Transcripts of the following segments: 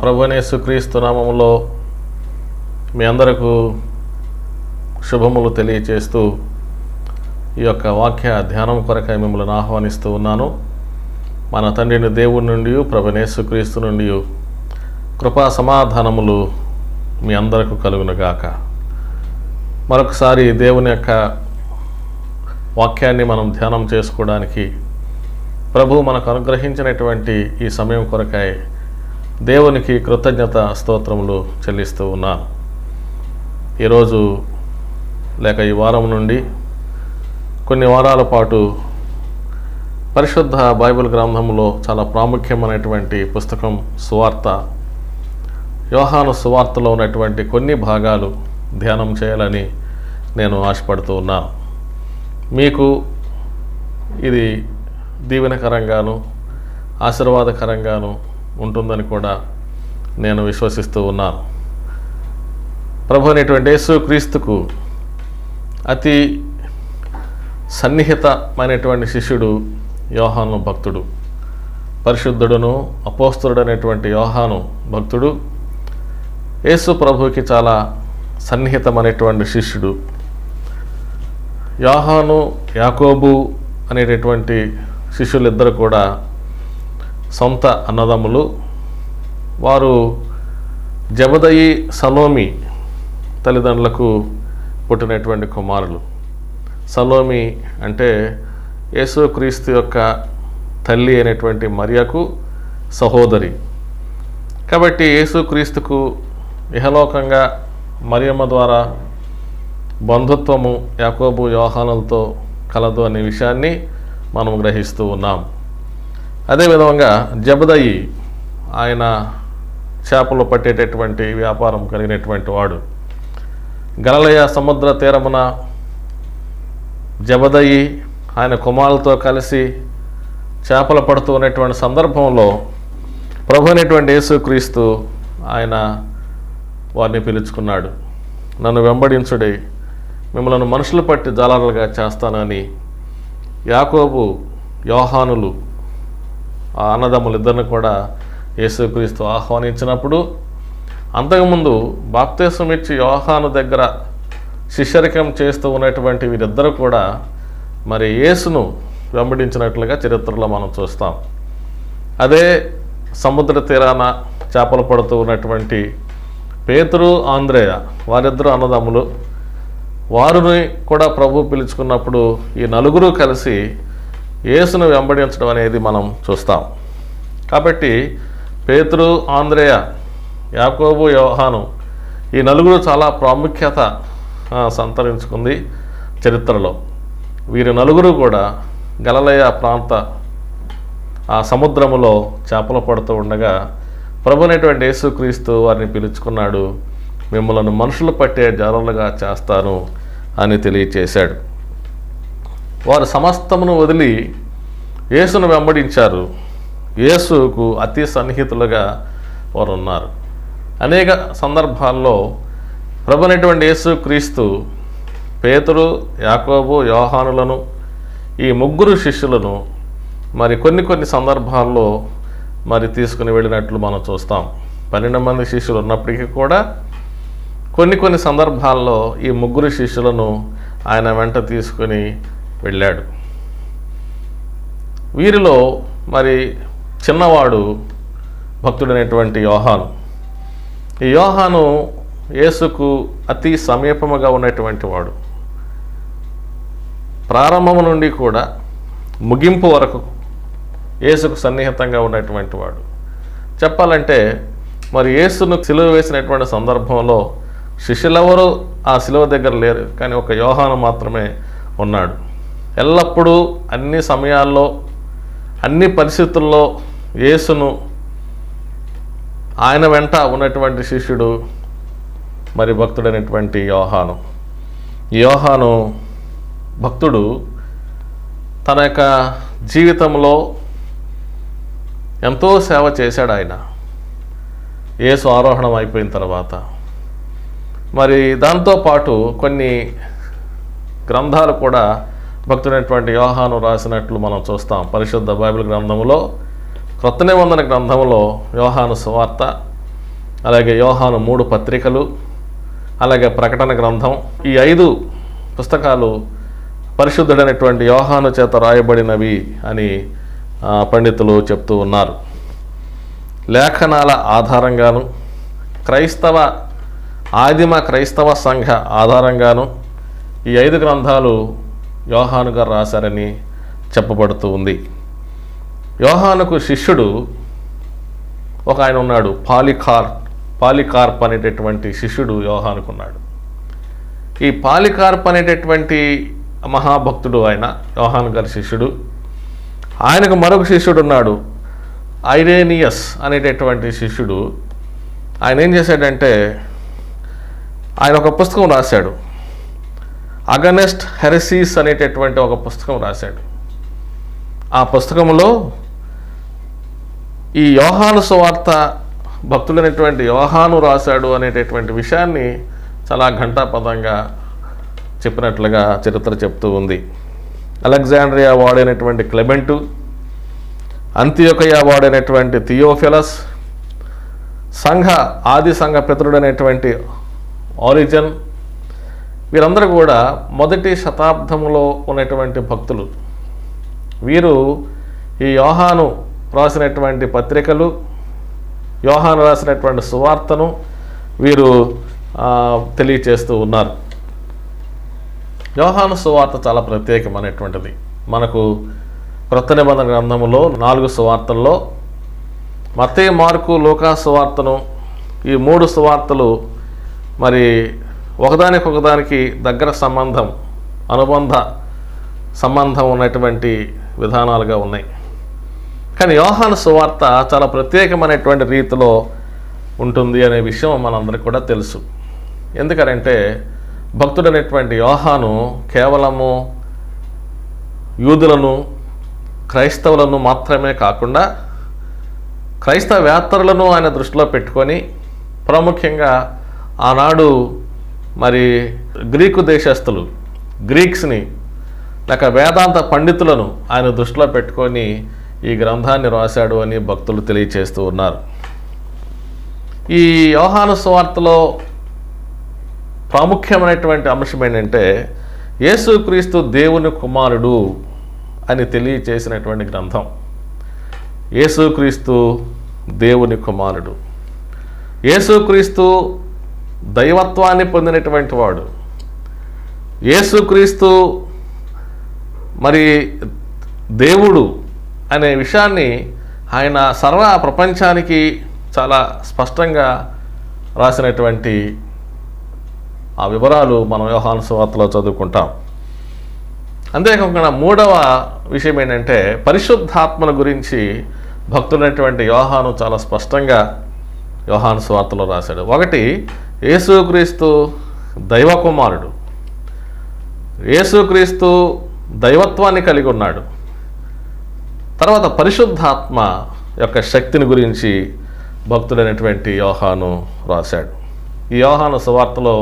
ప్రభునేసు క్రీస్తు నామములో మీ అందరకు శుభములు తెలియచేస్తూ ఈ యొక్క వాక్య ధ్యానం కొరకై మిమ్మల్ని ఆహ్వానిస్తూ ఉన్నాను మన తండ్రిని దేవుడి నుండి ప్రభునేసు క్రీస్తు నుండి కృపా సమాధానములు మీ అందరకు కలుగునుగాక మరొకసారి దేవుని యొక్క వాక్యాన్ని మనం ధ్యానం చేసుకోవడానికి ప్రభు మనకు అనుగ్రహించినటువంటి ఈ సమయం కొరకై దేవునికి కృతజ్ఞత స్తోత్రములు చెల్లిస్తూ ఉన్నాను ఈరోజు లేక ఈ వారం నుండి కొన్ని వారాల పాటు పరిశుద్ధ బైబిల్ గ్రంథంలో చాలా ప్రాముఖ్యమైనటువంటి పుస్తకం సువార్త యోహాను సువార్తలో ఉన్నటువంటి కొన్ని భాగాలు ధ్యానం చేయాలని నేను ఆశపడుతూ ఉన్నాను మీకు ఇది దీవెనకరంగాను ఆశీర్వాదకరంగాను ఉంటుందని కూడా నేను విశ్వసిస్తూ ఉన్నాను ప్రభు అనేటువంటి యేసు క్రీస్తుకు అతి సన్నిహితమైనటువంటి శిష్యుడు యోహాను భక్తుడు పరిశుద్ధుడును అపోస్తుడు అనేటువంటి యోహాను భక్తుడు యేసు ప్రభువుకి చాలా సన్నిహితమైనటువంటి శిష్యుడు యోహాను యాకోబు అనేటటువంటి శిష్యులిద్దరు కూడా సొంత అన్నదమ్ములు వారు జబదయి సలోమి తల్లిదండ్రులకు పుట్టినటువంటి కుమారులు సలోమి అంటే యేసుక్రీస్తు యొక్క తల్లి అయినటువంటి మరియకు సహోదరి కాబట్టి యేసుక్రీస్తుకు ఇహలోకంగా మరియమ్మ ద్వారా బంధుత్వము యాకోబు యోహానులతో కలదు అనే విషయాన్ని మనం గ్రహిస్తూ ఉన్నాం అదేవిధంగా జబదయి ఆయన చేపలు పట్టేటటువంటి వ్యాపారం కలిగినటువంటి వాడు గలలయ సముద్ర తీరమున జబదయి ఆయన కుమారులతో కలిసి చేపలు పడుతూ ఉన్నటువంటి సందర్భంలో ప్రభు అనేటువంటి యేసుక్రీస్తు ఆయన వారిని పిలుచుకున్నాడు నన్ను వెంబడించుడి మిమ్మల్ని మనుషులు పట్టి జాలరులుగా చేస్తానని యాకోబు యోహానులు ఆ అన్నదమ్ములు ఇద్దరిని కూడా యేసుక్రీస్తు ఆహ్వానించినప్పుడు అంతకుముందు బాప్తీసం ఇచ్చి యోహాను దగ్గర శిష్యరికం చేస్తూ ఉన్నటువంటి వీరిద్దరూ కూడా మరి యేసును వెంబడించినట్లుగా చరిత్రలో మనం చూస్తాం అదే సముద్ర తీరాన చేపలు పడుతూ ఉన్నటువంటి పేతురు ఆంధ్రేయ వారిద్దరూ అన్నదమ్ములు వారిని కూడా ప్రభు పిలుచుకున్నప్పుడు ఈ నలుగురు కలిసి యేసును వెంబడించడం అనేది మనం చూస్తాం కాబట్టి పేతురు ఆంధ్రేయ యాకోబు యోహాను ఈ నలుగురు చాలా ప్రాముఖ్యత ఆ, సంతరించుకుంది చరిత్రలో వీరి నలుగురు కూడా గలలయ ప్రాంత ఆ సముద్రములో చేపలు పడుతూ ఉండగా ప్రభునటువంటి యేసుక్రీస్తు వారిని పిలుచుకున్నాడు మిమ్మల్ని మనుషులు పట్టే జారులుగా చేస్తాను అని తెలియచేశాడు వారు సమస్తమును వదిలి యేసును వెంబడించారు యేసుకు అతి సన్నిహితులుగా వారు ఉన్నారు అనేక సందర్భాల్లో ప్రభునటువంటి యేసు క్రీస్తు పేతురు యాకోబు యోహానులను ఈ ముగ్గురు శిష్యులను మరి కొన్ని కొన్ని సందర్భాల్లో మరి తీసుకుని వెళ్ళినట్లు మనం చూస్తాం పన్నెండు మంది శిష్యులు ఉన్నప్పటికీ కూడా కొన్ని కొన్ని సందర్భాల్లో ఈ ముగ్గురు శిష్యులను ఆయన వెంట తీసుకొని వెళ్ళాడు వీరిలో మరి చిన్నవాడు భక్తుడైనటువంటి యోహాను ఈ యోహాను యేసుకు అతి సమీపముగా ఉన్నటువంటి వాడు ప్రారంభము నుండి కూడా ముగింపు వరకు యేసుకు సన్నిహితంగా ఉన్నటువంటి వాడు చెప్పాలంటే మరి యేసును సిలువ వేసినటువంటి సందర్భంలో శిష్యులెవరూ ఆ సిలువ దగ్గర లేరు కానీ ఒక యోహాను మాత్రమే ఉన్నాడు ఎల్లప్పుడూ అన్ని సమయాల్లో అన్ని పరిస్థితుల్లో యేసును ఆయన వెంట ఉన్నటువంటి శిష్యుడు మరి భక్తుడైనటువంటి యోహాను ఈ యోహాను భక్తుడు తన యొక్క జీవితంలో ఎంతో సేవ చేశాడు ఆయన యేసు ఆరోహణం అయిపోయిన తర్వాత మరి దాంతోపాటు కొన్ని గ్రంథాలు కూడా భక్తుడైనటువంటి యోహాను రాసినట్లు మనం చూస్తాం పరిశుద్ధ బైబిల్ గ్రంథములో క్రొత్త నిబంధన గ్రంథములో యోహాను సువార్త అలాగే యోహాను మూడు పత్రికలు అలాగే ప్రకటన గ్రంథం ఈ ఐదు పుస్తకాలు పరిశుద్ధుడైనటువంటి యోహాను చేత రాయబడినవి అని ఆ, పండితులు చెప్తూ ఉన్నారు లేఖనాల ఆధారంగాను క్రైస్తవ ఆదిమ క్రైస్తవ సంఘ ఆధారంగాను ఈ ఐదు గ్రంథాలు యోహాను గారు రాశారని చెప్పబడుతూ ఉంది యోహానుకు శిష్యుడు ఒక ఆయన ఉన్నాడు పాలికార్ పాలికార్ప్ అనేటటువంటి శిష్యుడు యోహానుకున్నాడు ఈ పాలికార్ప్ అనేటటువంటి మహాభక్తుడు ఆయన యోహాను గారి శిష్యుడు ఆయనకు మరొక శిష్యుడు ఉన్నాడు ఐరేనియస్ అనేటటువంటి శిష్యుడు ఆయన ఏం చేశాడంటే ఆయన ఒక పుస్తకం రాశాడు అగనెస్ట్ హెరసీస్ అనేటటువంటి ఒక పుస్తకం రాశాడు ఆ పుస్తకంలో ఈ యోహాను సువార్త భక్తుడైనటువంటి యోహాను రాశాడు అనేటటువంటి విషయాన్ని చాలా ఘంటాపదంగా చెప్పినట్లుగా చరిత్ర చెప్తూ ఉంది అలెగ్జాండ్రియా వాడైనటువంటి క్లెమెంటు అంత్యోకయ వాడైనటువంటి థియోఫిలస్ సంఘ ఆది సంఘ పితరుడైనటువంటి ఆరిజన్ వీరందరూ కూడా మొదటి శతాబ్దంలో ఉన్నటువంటి భక్తులు వీరు ఈ యోహాను రాసినటువంటి పత్రికలు యోహాను రాసినటువంటి సువార్తను వీరు ఆ, తెలియచేస్తూ ఉన్నారు యోహాను సువార్త చాలా ప్రత్యేకమైనటువంటిది మనకు క్రొత్త నిబంధన గ్రంథములో నాలుగు సువార్తల్లో మతే మార్కు లోకా సువార్తను ఈ మూడు సువార్తలు మరి ఒకదానికొకదానికి దగ్గర సంబంధం అనుబంధ సంబంధం ఉన్నటువంటి విధానాలుగా ఉన్నాయి కానీ యోహాను సువార్త చాలా ప్రత్యేకమైనటువంటి రీతిలో ఉంటుంది అనే విషయం మనందరికీ కూడా తెలుసు ఎందుకనంటే భక్తుడైనటువంటి యోహాను కేవలము యూదులను క్రైస్తవులను మాత్రమే కాకుండా క్రైస్తవేత్తరులను ఆయన దృష్టిలో పెట్టుకొని ప్రాముఖ్యంగా ఆనాడు మరి గ్రీకు దేశస్థులు గ్రీక్స్ని లేక వేదాంత పండితులను ఆయన దృష్టిలో పెట్టుకొని ఈ గ్రంథాన్ని రాశాడు అని భక్తులు తెలియచేస్తూ ఉన్నారు ఈ యోహాను సువార్తలో ప్రాముఖ్యమైనటువంటి అంశం ఏంటంటే యేసుక్రీస్తు దేవుని కుమారుడు అని తెలియచేసినటువంటి గ్రంథం యేసుక్రీస్తు దేవుని కుమారుడు యేసుక్రీస్తు దైవత్వాన్ని పొందినటువంటి వాడు యేసుక్రీస్తు మరి దేవుడు అనే విషయాన్ని ఆయన సర్వ ప్రపంచానికి చాలా స్పష్టంగా రాసినటువంటి ఆ వివరాలు మనం వ్యవహాన సువార్తలో చదువుకుంటాం అంతేకాకుండా మూడవ విషయం ఏంటంటే పరిశుద్ధాత్మల గురించి భక్తులైనటువంటి యోహాను చాలా స్పష్టంగా యోహాను సువార్తలో రాశాడు ఒకటి యేసుక్రీస్తు దైవకుమారుడు యేసుక్రీస్తు దైవత్వాన్ని కలిగి ఉన్నాడు తర్వాత పరిశుద్ధాత్మ యొక్క శక్తిని గురించి భక్తుడైనటువంటి యోహాను రాశాడు ఈ యోహాను సువార్తలో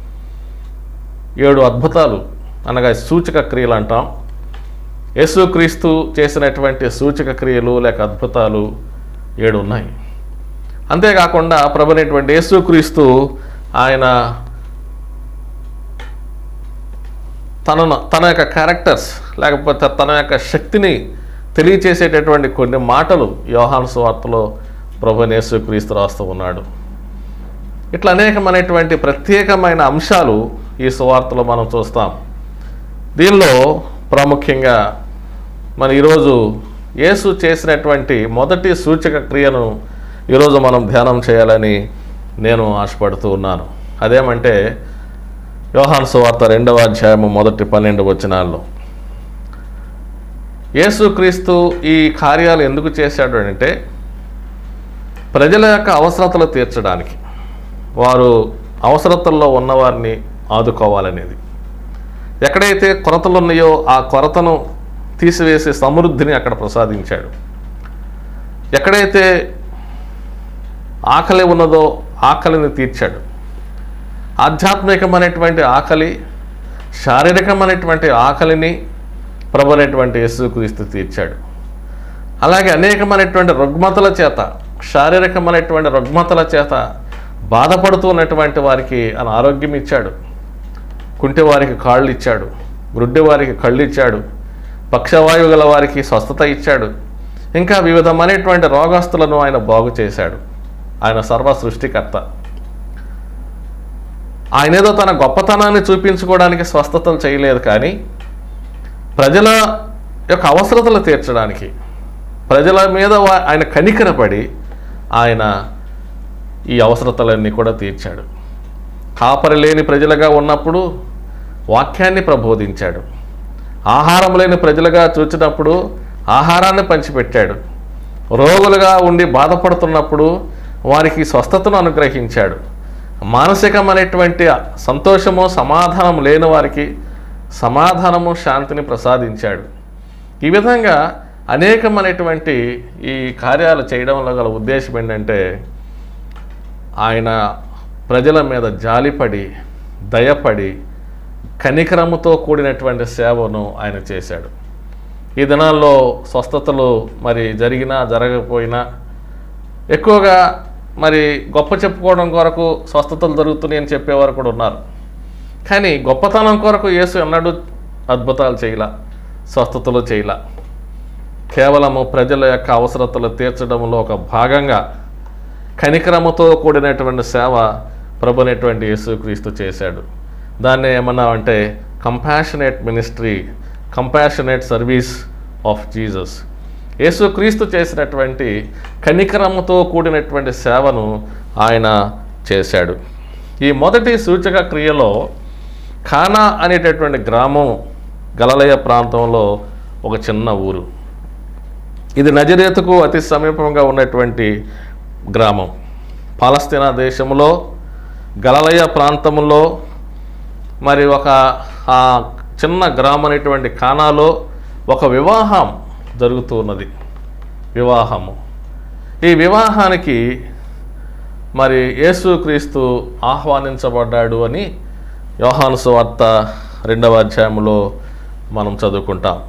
ఏడు అద్భుతాలు అనగా సూచక క్రియలు అంటాం యేసుక్రీస్తు చేసినటువంటి సూచక క్రియలు లేక అద్భుతాలు ఏడు ఉన్నాయి అంతేకాకుండా ప్రభునటువంటి యేసుక్రీస్తు ఆయన తనను తన యొక్క క్యారెక్టర్స్ లేకపోతే తన యొక్క శక్తిని తెలియచేసేటటువంటి కొన్ని మాటలు యోహాను సువార్తలో ప్రభు యేసుక్రీస్తు రాస్తూ ఉన్నాడు ఇట్లా అనేకమైనటువంటి ప్రత్యేకమైన అంశాలు ఈ సువార్తలో మనం చూస్తాం దీనిలో ప్రాముఖ్యంగా మన ఈరోజు యేసు చేసినటువంటి మొదటి సూచక క్రియను ఈరోజు మనం ధ్యానం చేయాలని నేను ఆశపడుతూ ఉన్నాను అదేమంటే యోహాను సువార్త రెండవ అధ్యాయము మొదటి పన్నెండు వచనాల్లో యేసుక్రీస్తు ఈ కార్యాలు ఎందుకు చేశాడు అంటే ప్రజల యొక్క అవసరతలు తీర్చడానికి వారు అవసరతల్లో ఉన్నవారిని ఆదుకోవాలనేది ఎక్కడైతే కొరతలు ఉన్నాయో ఆ కొరతను తీసివేసే సమృద్ధిని అక్కడ ప్రసాదించాడు ఎక్కడైతే ఆకలి ఉన్నదో ఆకలిని తీర్చాడు ఆధ్యాత్మికమైనటువంటి ఆకలి శారీరకమైనటువంటి ఆకలిని ప్రభు అనేటువంటి యేసుక్రీస్తు తీర్చాడు అలాగే అనేకమైనటువంటి రుగ్మతల చేత శారీరకమైనటువంటి రుగ్మతల చేత బాధపడుతూ ఉన్నటువంటి వారికి ఆయన ఆరోగ్యం ఇచ్చాడు కుంటి వారికి కాళ్ళు ఇచ్చాడు గ్రుడ్డి వారికి కళ్ళు ఇచ్చాడు పక్షవాయువు గల వారికి స్వస్థత ఇచ్చాడు ఇంకా వివిధమైనటువంటి రోగస్తులను ఆయన బాగు చేశాడు ఆయన సర్వ సృష్టికర్త ఆయన ఏదో తన గొప్పతనాన్ని చూపించుకోవడానికి స్వస్థతలు చేయలేదు కానీ ప్రజల యొక్క అవసరతలు తీర్చడానికి ప్రజల మీద వా- ఆయన కనికరపడి ఆయన ఈ అవసరతలన్నీ కూడా తీర్చాడు కాపరి లేని ప్రజలుగా ఉన్నప్పుడు వాక్యాన్ని ప్రబోధించాడు ఆహారం లేని ప్రజలుగా చూచినప్పుడు ఆహారాన్ని పంచిపెట్టాడు రోగులుగా ఉండి బాధపడుతున్నప్పుడు వారికి స్వస్థతను అనుగ్రహించాడు మానసికమైనటువంటి సంతోషము సమాధానం లేని వారికి సమాధానము శాంతిని ప్రసాదించాడు ఈ విధంగా అనేకమైనటువంటి ఈ కార్యాలు చేయడంలో గల ఉద్దేశం ఏంటంటే ఆయన ప్రజల మీద జాలిపడి దయపడి కనికరముతో కూడినటువంటి సేవను ఆయన చేశాడు ఈ దినాల్లో స్వస్థతలు మరి జరిగినా జరగకపోయినా ఎక్కువగా మరి గొప్ప చెప్పుకోవడం కొరకు స్వస్థతలు జరుగుతున్నాయి అని చెప్పేవారు కూడా ఉన్నారు కానీ గొప్పతనం కొరకు యేసు ఎన్నడూ అద్భుతాలు చేయలా స్వస్థతలు చేయలా కేవలము ప్రజల యొక్క అవసరతలు తీర్చడంలో ఒక భాగంగా కనికరముతో కూడినటువంటి సేవ ప్రభునటువంటి యేసుక్రీస్తు చేశాడు దాన్ని ఏమన్నామంటే compassionate ministry compassionate service of Jesus యేసుక్రీస్తు చేసినటువంటి కనికరముతో కూడినటువంటి సేవను ఆయన చేశాడు ఈ మొదటి సూచక క్రియలో ఖానా అనేటటువంటి గ్రామం గలలయ ప్రాంతంలో ఒక చిన్న ఊరు ఇది నజరేతుకు అతి సమీపంగా ఉన్నటువంటి గ్రామం పాలస్తీనా దేశంలో గలలయ ప్రాంతంలో మరి ఒక ఆ చిన్న గ్రామం అనేటువంటి కానాలో ఒక వివాహం జరుగుతూ ఉన్నది వివాహము ఈ వివాహానికి మరి యేసుక్రీస్తు ఆహ్వానించబడ్డాడు అని యోహాను సువార్త రెండవ అధ్యాయంలో మనం చదువుకుంటాం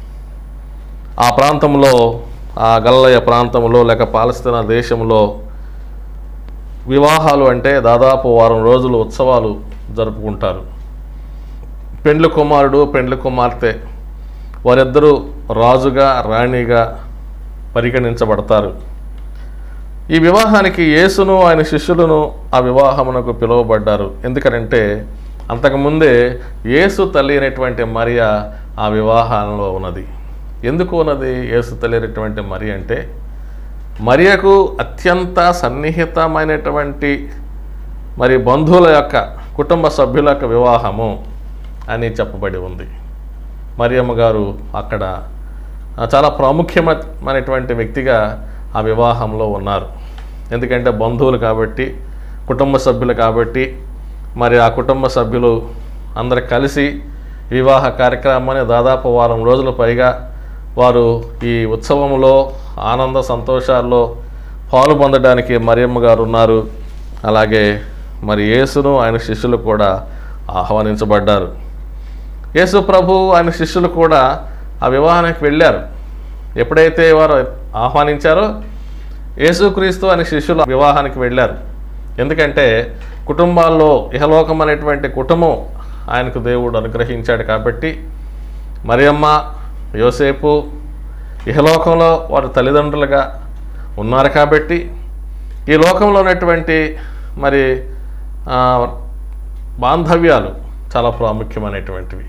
ఆ ప్రాంతంలో ఆ గల్లయ ప్రాంతంలో లేక పాలస్తీనా దేశంలో వివాహాలు అంటే దాదాపు వారం రోజులు ఉత్సవాలు జరుపుకుంటారు పెండ్లి కుమారుడు పెండ్లి కుమార్తె వారిద్దరూ రాజుగా రాణిగా పరిగణించబడతారు ఈ వివాహానికి యేసును ఆయన శిష్యులను ఆ వివాహమునకు పిలువబడ్డారు ఎందుకనంటే అంతకుముందే యేసు తల్లి అయినటువంటి మరియ ఆ వివాహంలో ఉన్నది ఎందుకు ఉన్నది యేసు తల్లి అయినటువంటి మరి అంటే మరియకు అత్యంత సన్నిహితమైనటువంటి మరి బంధువుల యొక్క కుటుంబ సభ్యుల యొక్క వివాహము అని చెప్పబడి ఉంది మరియమ్మ గారు అక్కడ ఆ, చాలా ప్రాముఖ్యమైనటువంటి వ్యక్తిగా ఆ వివాహంలో ఉన్నారు ఎందుకంటే బంధువులు కాబట్టి కుటుంబ సభ్యులు కాబట్టి మరి ఆ కుటుంబ సభ్యులు అందరు కలిసి వివాహ కార్యక్రమాన్ని దాదాపు వారం రోజుల పైగా వారు ఈ ఉత్సవంలో ఆనంద సంతోషాల్లో పాలు పొందడానికి మరియమ్మ గారు ఉన్నారు అలాగే మరి యేసును ఆయన శిష్యులు కూడా ఆహ్వానించబడ్డారు యేసు ప్రభు ఆయన శిష్యులు కూడా ఆ వివాహానికి వెళ్ళారు ఎప్పుడైతే వారు ఆహ్వానించారో యేసుక్రీస్తు అనే శిష్యులు వివాహానికి వెళ్ళారు ఎందుకంటే కుటుంబాల్లో ఇహలోకం అనేటువంటి కుటుంబం ఆయనకు దేవుడు అనుగ్రహించాడు కాబట్టి మరియమ్మ యోసేపు ఇహలోకంలో వారి తల్లిదండ్రులుగా ఉన్నారు కాబట్టి ఈ లోకంలో ఉన్నటువంటి మరి ఆ, బాంధవ్యాలు చాలా ప్రాముఖ్యమైనటువంటివి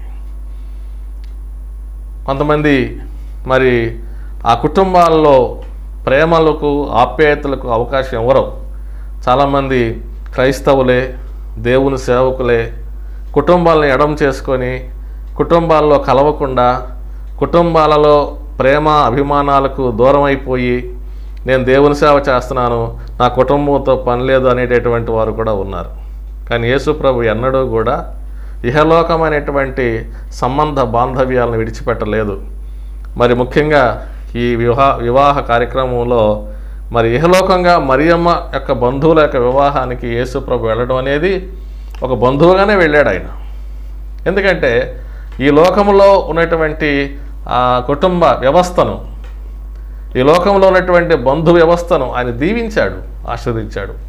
కొంతమంది మరి ఆ కుటుంబాల్లో ప్రేమలకు ఆప్యాయతలకు అవకాశం ఇవ్వరు చాలామంది క్రైస్తవులే దేవుని సేవకులే కుటుంబాలను ఎడం చేసుకొని కుటుంబాల్లో కలవకుండా కుటుంబాలలో ప్రేమ అభిమానాలకు దూరం అయిపోయి నేను దేవుని సేవ చేస్తున్నాను నా కుటుంబంతో పని లేదు అనేటటువంటి వారు కూడా ఉన్నారు కానీ యేసు ప్రభు ఎన్నడూ కూడా ఇహలోకమైనటువంటి సంబంధ బాంధవ్యాలను విడిచిపెట్టలేదు మరి ముఖ్యంగా ఈ వివాహ వివాహ కార్యక్రమంలో మరి ఇహలోకంగా మరియమ్మ యొక్క బంధువుల యొక్క వివాహానికి యేసు ప్రభు వెళ్ళడం అనేది ఒక బంధువుగానే వెళ్ళాడు ఆయన ఎందుకంటే ఈ లోకంలో ఉన్నటువంటి ఆ కుటుంబ వ్యవస్థను ఈ లోకంలో ఉన్నటువంటి బంధు వ్యవస్థను ఆయన దీవించాడు ఆస్వాదించాడు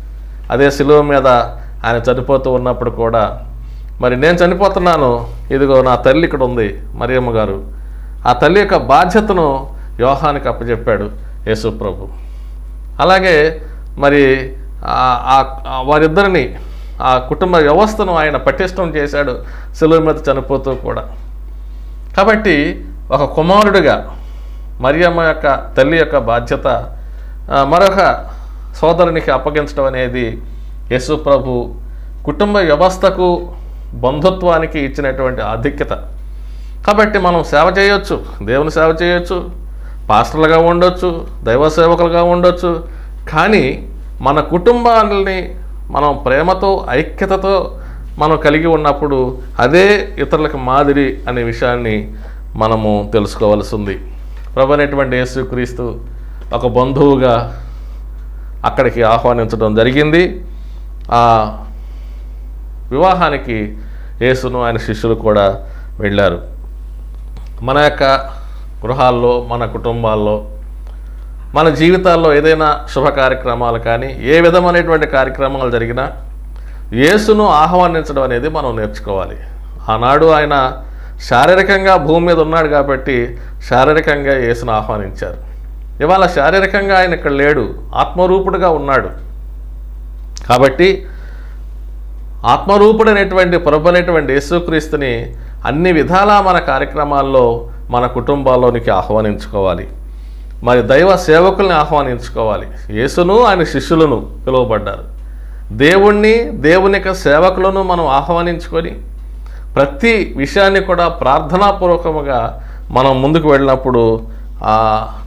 అదే శిలువ మీద ఆయన చనిపోతూ ఉన్నప్పుడు కూడా మరి నేను చనిపోతున్నాను ఇదిగో నా తల్లి ఇక్కడ ఉంది మరియమ్మ గారు ఆ తల్లి యొక్క బాధ్యతను యోహానికి అప్పచెప్పాడు యేసు ప్రభు అలాగే మరి ఆ- ఆ- ఆ వారిద్దరిని ఆ కుటుంబ వ్యవస్థను ఆయన పటిష్టం చేశాడు సెలవు మీద చనిపోతూ కూడా కాబట్టి ఒక కుమారుడిగా మరియమ్మ యొక్క తల్లి యొక్క బాధ్యత ఆ, మరొక సోదరునికి అప్పగించడం అనేది యేసు ప్రభు కుటుంబ వ్యవస్థకు బంధుత్వానికి ఇచ్చినటువంటి ఆధిక్యత కాబట్టి మనం సేవ చేయొచ్చు దేవుని సేవ చేయొచ్చు పాస్టర్లుగా ఉండొచ్చు దైవ సేవకులుగా ఉండొచ్చు కానీ మన కుటుంబాలని మనం ప్రేమతో ఐక్యతతో మనం కలిగి ఉన్నప్పుడు అదే ఇతరులకు మాదిరి అనే విషయాన్ని మనము తెలుసుకోవాల్సి ఉంది ప్రభు అనేటువంటి యేసుక్రీస్తు ఒక బంధువుగా అక్కడికి ఆహ్వానించడం జరిగింది ఆ వివాహానికి యేసును ఆయన శిష్యులు కూడా వెళ్ళారు మన యొక్క గృహాల్లో మన కుటుంబాల్లో మన జీవితాల్లో ఏదైనా శుభ కార్యక్రమాలు కానీ ఏ విధమైనటువంటి కార్యక్రమాలు జరిగినా యేసును ఆహ్వానించడం అనేది మనం నేర్చుకోవాలి ఆనాడు ఆయన శారీరకంగా భూమి మీద ఉన్నాడు కాబట్టి శారీరకంగా యేసును ఆహ్వానించారు ఇవాళ శారీరకంగా ఆయన ఇక్కడ లేడు ఆత్మరూపుడుగా ఉన్నాడు కాబట్టి ఆత్మరూపుడైనటువంటి ప్రభు అనేటువంటి యేసుక్రీస్తుని అన్ని విధాలా మన కార్యక్రమాల్లో మన కుటుంబాల్లోనికి ఆహ్వానించుకోవాలి మరి దైవ సేవకుల్ని ఆహ్వానించుకోవాలి యేసును ఆయన శిష్యులను పిలువబడ్డారు దేవుణ్ణి దేవుని యొక్క సేవకులను మనం ఆహ్వానించుకొని ప్రతి విషయాన్ని కూడా ప్రార్థనాపూర్వకముగా మనం ముందుకు వెళ్ళినప్పుడు ఆ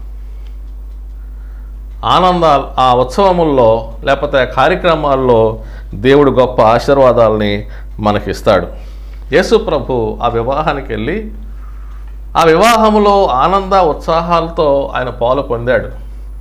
ఆనందాలు ఆ ఉత్సవముల్లో లేకపోతే ఆ కార్యక్రమాల్లో దేవుడు గొప్ప ఆశీర్వాదాలని మనకిస్తాడు యేసు ప్రభు ఆ వివాహానికి వెళ్ళి ఆ వివాహములో ఆనంద ఉత్సాహాలతో ఆయన పాలు పొందాడు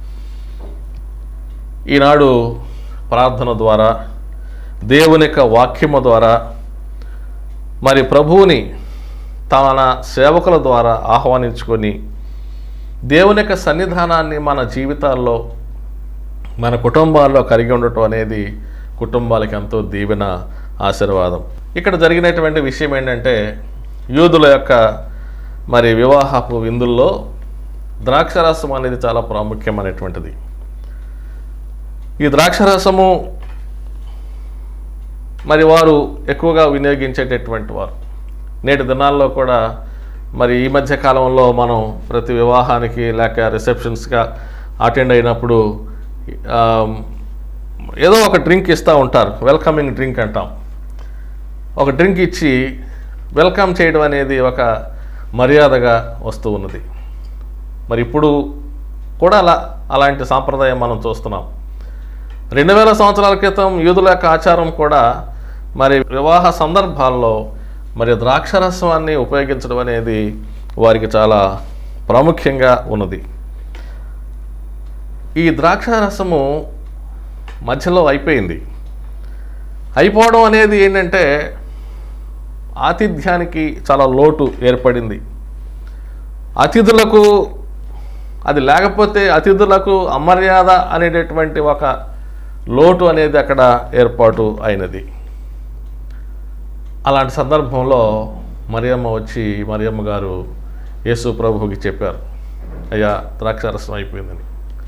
ఈనాడు ప్రార్థన ద్వారా దేవుని యొక్క వాక్యము ద్వారా మరి ప్రభువుని తన సేవకుల ద్వారా ఆహ్వానించుకొని దేవుని యొక్క సన్నిధానాన్ని మన జీవితాల్లో మన కుటుంబాల్లో కలిగి ఉండటం అనేది కుటుంబాలకి ఎంతో దీవెన ఆశీర్వాదం ఇక్కడ జరిగినటువంటి విషయం ఏంటంటే యూదుల యొక్క మరి వివాహపు విందుల్లో ద్రాక్షరసం అనేది చాలా ప్రాముఖ్యమైనటువంటిది ఈ ద్రాక్షరసము మరి వారు ఎక్కువగా వినియోగించేటటువంటి వారు నేటి దినాల్లో కూడా మరి ఈ మధ్య కాలంలో మనం ప్రతి వివాహానికి లేక రిసెప్షన్స్గా అటెండ్ అయినప్పుడు ఆ, ఏదో ఒక డ్రింక్ ఇస్తూ ఉంటారు వెల్కమింగ్ డ్రింక్ అంటాం ఒక డ్రింక్ ఇచ్చి వెల్కమ్ చేయడం అనేది ఒక మర్యాదగా వస్తూ ఉన్నది మరి ఇప్పుడు కూడా అలా అలాంటి సాంప్రదాయం మనం చూస్తున్నాం రెండు వేల సంవత్సరాల క్రితం యూదుల యొక్క ఆచారం కూడా మరి వివాహ సందర్భాల్లో మరి ద్రాక్షరసాన్ని ఉపయోగించడం అనేది వారికి చాలా ప్రాముఖ్యంగా ఉన్నది ఈ ద్రాక్షారసము మధ్యలో అయిపోయింది అయిపోవడం అనేది ఏంటంటే ఆతిథ్యానికి చాలా లోటు ఏర్పడింది అతిథులకు అది లేకపోతే అతిథులకు అమర్యాద అనేటటువంటి ఒక లోటు అనేది అక్కడ ఏర్పాటు అయినది అలాంటి సందర్భంలో మరియమ్మ వచ్చి మరియమ్మ గారు యేసు ప్రభువుకి చెప్పారు అయ్యా ద్రాక్షారసం అయిపోయిందని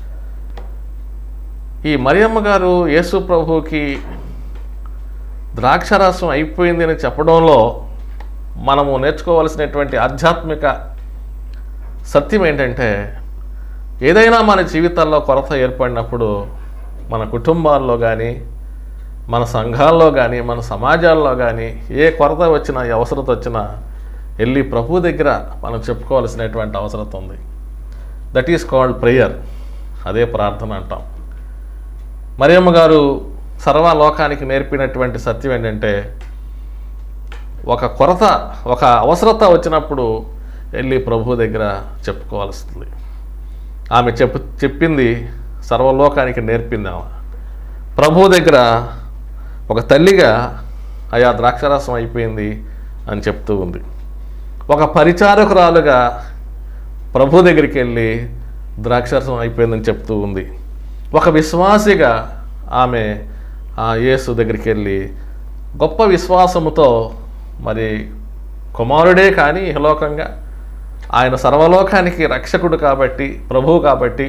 ఈ మరియమ్మ గారు యేసు ప్రభువుకి ద్రాక్షారసం అయిపోయింది అని చెప్పడంలో మనము నేర్చుకోవాల్సినటువంటి ఆధ్యాత్మిక సత్యం ఏంటంటే ఏదైనా మన జీవితాల్లో కొరత ఏర్పడినప్పుడు మన కుటుంబాల్లో కానీ మన సంఘాల్లో కానీ మన సమాజాల్లో కానీ ఏ కొరత వచ్చినా ఏ అవసరత వచ్చినా వెళ్ళి ప్రభు దగ్గర మనం చెప్పుకోవాల్సినటువంటి అవసరత ఉంది దట్ ఈస్ కాల్డ్ ప్రేయర్ అదే ప్రార్థన అంటాం మరియమ్మ గారు సర్వలోకానికి నేర్పినటువంటి సత్యం ఏంటంటే ఒక కొరత ఒక అవసరత వచ్చినప్పుడు వెళ్ళి ప్రభు దగ్గర చెప్పుకోవాల్సింది ఆమె చెప్పు చెప్పింది సర్వలోకానికి నేర్పింది ఆమె ప్రభు దగ్గర ఒక తల్లిగా అయా ద్రాక్షరసం అయిపోయింది అని చెప్తూ ఉంది ఒక పరిచారకురాలుగా ప్రభు దగ్గరికి వెళ్ళి ద్రాక్షరసం అయిపోయిందని చెప్తూ ఉంది ఒక విశ్వాసిగా ఆమె ఆ యేసు దగ్గరికి వెళ్ళి గొప్ప విశ్వాసముతో మరి కుమారుడే కానీ ఇహలోకంగా ఆయన సర్వలోకానికి రక్షకుడు కాబట్టి ప్రభువు కాబట్టి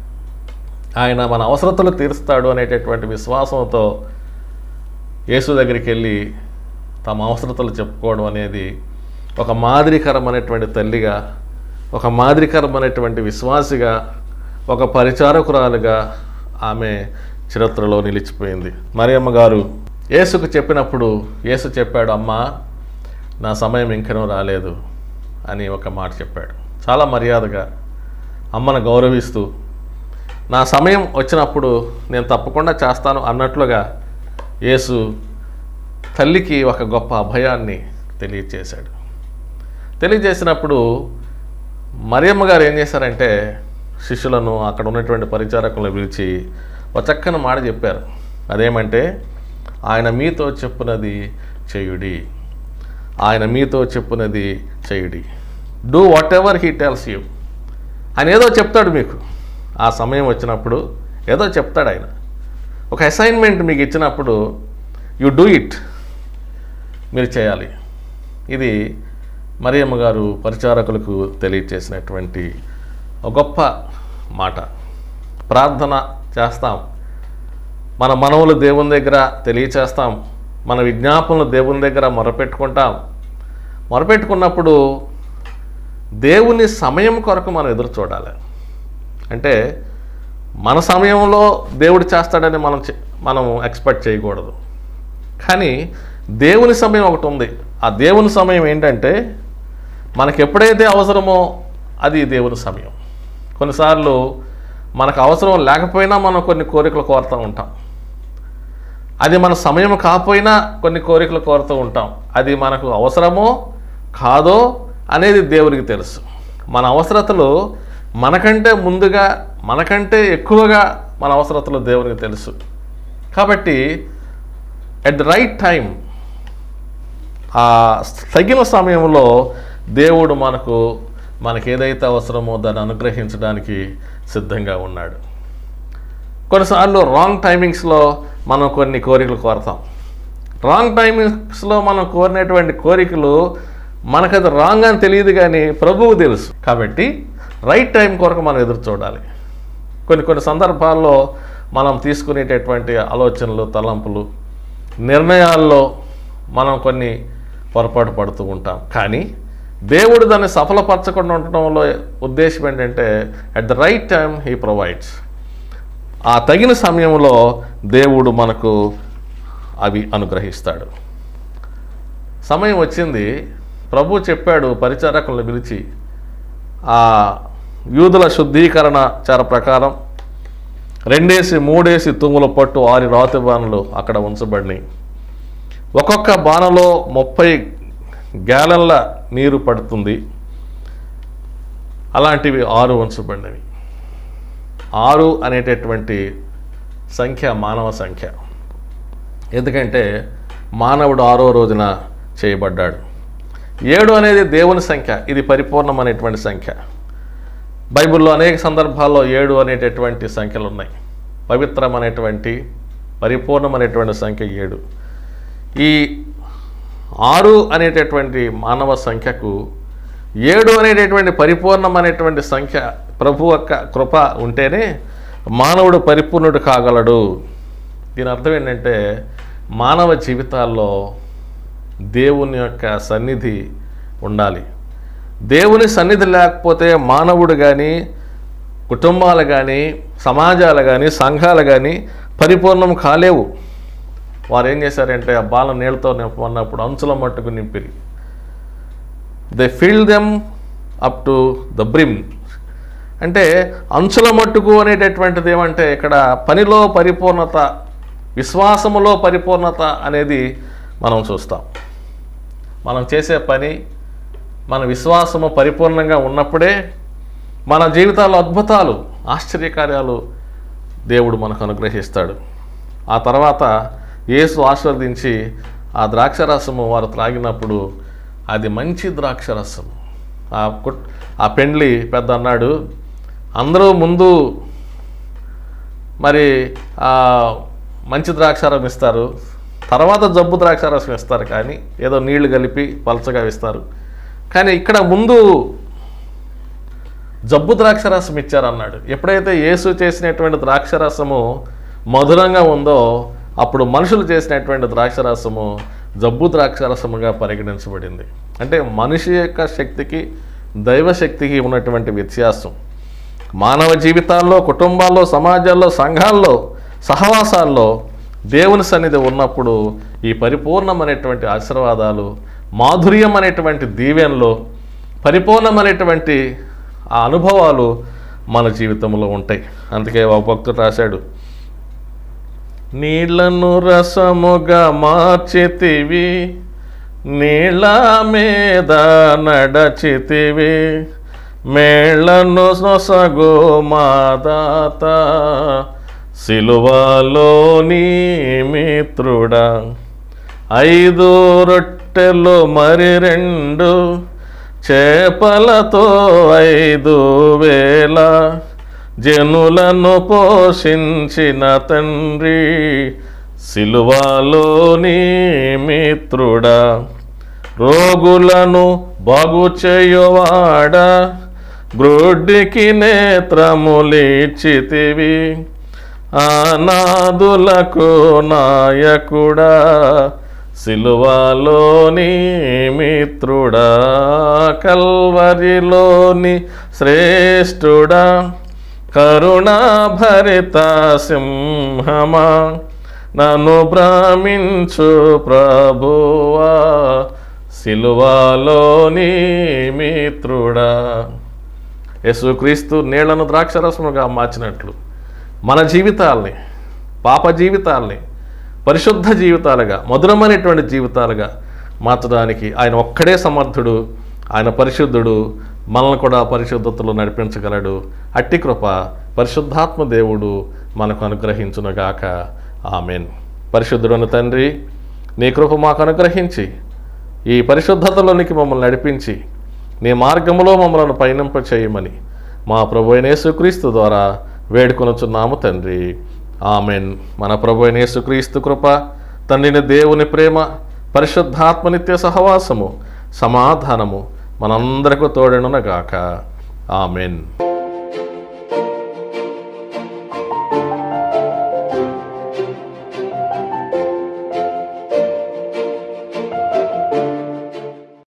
ఆయన మన అవసరతలు తీరుస్తాడు అనేటటువంటి విశ్వాసంతో యేసు దగ్గరికి వెళ్ళి తమ అవసరతలు చెప్పుకోవడం అనేది ఒక మాదిరికరమైనటువంటి తల్లిగా ఒక మాదిరికరమైనటువంటి విశ్వాసిగా ఒక పరిచారకురాలుగా ఆమె చరిత్రలో నిలిచిపోయింది మరియమ్మ గారు యేసుకు చెప్పినప్పుడు యేసు చెప్పాడు అమ్మా నా సమయం ఇంకనూ రాలేదు అని ఒక మాట చెప్పాడు చాలా మర్యాదగా అమ్మను గౌరవిస్తూ నా సమయం వచ్చినప్పుడు నేను తప్పకుండా చేస్తాను అన్నట్లుగా యేసు తల్లికి ఒక గొప్ప అభయాన్ని తెలియచేశాడు తెలియజేసినప్పుడు మరియమ్మ గారు ఏం చేశారంటే శిష్యులను అక్కడ ఉన్నటువంటి పరిచారకులను పిలిచి ఒక చక్కని మాట చెప్పారు అదేమంటే ఆయన మీతో చెప్పునది చేయుడి ఆయన మీతో చెప్పునది చేయుడి do whatever he tells you ఆయన ఏదో చెప్తాడు మీకు ఆ సమయం వచ్చినప్పుడు ఏదో చెప్తాడు ఆయన ఒక అసైన్మెంట్ మీకు ఇచ్చినప్పుడు యు డూ ఇట్ మీరు చేయాలి ఇది మరియమ్మ గారు పరిచారకులకు తెలియచేసినటువంటి ఒక గొప్ప మాట ప్రార్థన చేస్తాం మన మనవులు దేవుని దగ్గర తెలియచేస్తాం మన విజ్ఞాపనలు దేవుని దగ్గర మొరపెట్టుకుంటాం మొరపెట్టుకున్నప్పుడు దేవుని సమయం కొరకు మనం ఎదురు చూడాలి అంటే మన సమయంలో దేవుడు చేస్తాడని మనం చే- మనం ఎక్స్పెక్ట్ చేయకూడదు కానీ దేవుని సమయం ఒకటి ఉంది ఆ దేవుని సమయం ఏంటంటే మనకు ఎప్పుడైతే అవసరమో అది దేవుని సమయం కొన్నిసార్లు మనకు అవసరం లేకపోయినా మనం కొన్ని కోరికలు కోరుతూ ఉంటాం అది మన సమయం కాకపోయినా కొన్ని కోరికలు కోరుతూ ఉంటాం అది మనకు అవసరమో కాదో అనేది దేవునికి తెలుసు మన అవసరతలు మనకంటే ముందుగా మనకంటే ఎక్కువగా మన అవసరతలు దేవునికి తెలుసు కాబట్టి ఎట్ ద రైట్ టైం ఆ తగిన సమయంలో దేవుడు మనకు మనకి ఏదైతే అవసరమో దాన్ని అనుగ్రహించడానికి సిద్ధంగా ఉన్నాడు కొన్నిసార్లు రాంగ్ టైమింగ్స్లో మనం కొన్ని కోరికలు కోరతాం రాంగ్ టైమింగ్స్లో మనం కోరినటువంటి కోరికలు మనకు అది రాంగ్ అని తెలియదు కానీ ప్రభువు తెలుసు కాబట్టి రైట్ టైం కొరకు మనం ఎదురు చూడాలి కొన్ని కొన్ని సందర్భాల్లో మనం తీసుకునేటటువంటి ఆలోచనలు తలంపులు నిర్ణయాల్లో మనం కొన్ని పొరపాటు పడుతూ ఉంటాం కానీ దేవుడు దాన్ని సఫలపరచకుండా ఉండటంలో ఉద్దేశం ఏంటంటే at the right time he provides ఆ తగిన సమయంలో దేవుడు మనకు అవి అనుగ్రహిస్తాడు సమయం వచ్చింది ప్రభు చెప్పాడు పరిచారకులను పిలిచి ఆ యూదుల శుద్ధీకరణ చార ప్రకారం రెండేసి మూడేసి తుమ్ముల పట్టు ఆరి రాతి బాణలు అక్కడ ఉంచబడినాయి ఒక్కొక్క బాణలో ముప్పై గ్యాలన్ల నీరు పడుతుంది అలాంటివి ఆరు ఉంచబడినవి ఆరు అనేటటువంటి సంఖ్య మానవ సంఖ్య ఎందుకంటే మానవుడు ఆరో రోజున చేయబడ్డాడు ఏడు అనేది దేవుని సంఖ్య ఇది పరిపూర్ణమైనటువంటి సంఖ్య బైబిల్లో అనేక సందర్భాల్లో ఏడు అనేటటువంటి సంఖ్యలు ఉన్నాయి పవిత్రమైనటువంటి పరిపూర్ణమైనటువంటి సంఖ్య ఏడు ఈ ఆరు అనేటటువంటి మానవ సంఖ్యకు ఏడు అనేటటువంటి పరిపూర్ణమైనటువంటి సంఖ్య ప్రభు యొక్క కృప ఉంటేనే మానవుడు పరిపూర్ణుడు కాగలడు దీని అర్థం ఏంటంటే మానవ జీవితాల్లో దేవుని యొక్క సన్నిధి ఉండాలి దేవుని సన్నిధి లేకపోతే మానవుడు కానీ కుటుంబాలు కానీ సమాజాలు కానీ సంఘాలు కానీ పరిపూర్ణం కాలేవు వారు ఏం చేశారంటే ఆ బాల నీళ్ళతో నింపమన్నప్పుడు అంచుల మట్టుకు నింపిరి they fill them up to the brim అంటే అంచుల మట్టుకు అనేటటువంటిది ఏమంటే ఇక్కడ పనిలో పరిపూర్ణత విశ్వాసములో పరిపూర్ణత అనేది మనం చూస్తాం మనం చేసే పని మన విశ్వాసము పరిపూర్ణంగా ఉన్నప్పుడే మన జీవితాల్లో అద్భుతాలు ఆశ్చర్యకార్యాలు దేవుడు మనకు అనుగ్రహిస్తాడు ఆ తర్వాత యేసు ఆశీర్వదించి ఆ ద్రాక్షరసము వారు త్రాగినప్పుడు అది మంచి ద్రాక్షరసం ఆ కుట్ ఆ పెండ్లి పెద్ద అన్నాడు అందరూ ముందు మరి ఆ మంచి ద్రాక్షారం ఇస్తారు తర్వాత జబ్బు ద్రాక్షారసం ఇస్తారు కానీ ఏదో నీళ్లు కలిపి పలచగా ఇస్తారు కానీ ఇక్కడ ముందు జబ్బు ద్రాక్షరసం ఇచ్చారన్నాడు ఎప్పుడైతే యేసు చేసినటువంటి ద్రాక్షరసము మధురంగా ఉందో అప్పుడు మనుషులు చేసినటువంటి ద్రాక్షరసము జబ్బు ద్రాక్షరసముగా పరిగణించబడింది అంటే మనిషి యొక్క శక్తికి దైవశక్తికి ఉన్నటువంటి వ్యత్యాసం మానవ జీవితాల్లో కుటుంబాల్లో సమాజాల్లో సంఘాల్లో సహవాసాల్లో దేవుని సన్నిధి ఉన్నప్పుడు ఈ పరిపూర్ణమైనటువంటి ఆశీర్వాదాలు మాధుర్యం అనేటువంటి దీవెనలు పరిపూర్ణమైనటువంటి ఆ అనుభవాలు మన జీవితంలో ఉంటాయి అందుకే ఒక భక్తుడు రాశాడు నీళ్లను రసముగా మార్చితివి నీళ్ళ మీద నడచితివి మేళ్లను నొసగు మాదాత సిలువలోని మిత్రుడా ఐదు రొట్టెలు మరి రెండు చేపలతో ఐదు వేల జనులను పోషించిన తండ్రి సిలువలోని మిత్రుడా రోగులను బాగు చేయువాడా గ్రుడ్డికి నేత్రములిచ్చితివి అనాదులకు నాయకుడా సిలువలోని మిత్రుడా కల్వరిలోని శ్రేష్ఠుడా కరుణాభరిత సింహమా నన్ను భ్రమించు ప్రభువా సిలువలోని మిత్రుడా యేసుక్రీస్తు నీళ్లను ద్రాక్షరసముగా మార్చినట్లు మన జీవితాల్ని పాప జీవితాల్ని పరిశుద్ధ జీవితాలుగా మధురమైనటువంటి జీవితాలుగా మార్చడానికి ఆయన ఒక్కడే సమర్థుడు ఆయన పరిశుద్ధుడు మనల్ని కూడా పరిశుద్ధతలో నడిపించగలడు అట్టి కృప పరిశుద్ధాత్మ దేవుడు మనకు అనుగ్రహించునుగాక ఆమెన్ పరిశుద్ధుడైన తండ్రి నీ కృప మాకు అనుగ్రహించి ఈ పరిశుద్ధతలోనికి మమ్మల్ని నడిపించి నీ మార్గంలో మమ్మల్ని పయనింప చేయమని మా ప్రభు అయిన యేసుక్రీస్తు ద్వారా వేడుకొనుచున్నాము తండ్రి ఆమెన్ మన ప్రభు అయిన యేసుక్రీస్తు కృప తండ్రిని దేవుని ప్రేమ పరిశుద్ధాత్మ నిత్య సహవాసము సమాధానము మనందరకు తోడెనునగాక ఆమెన్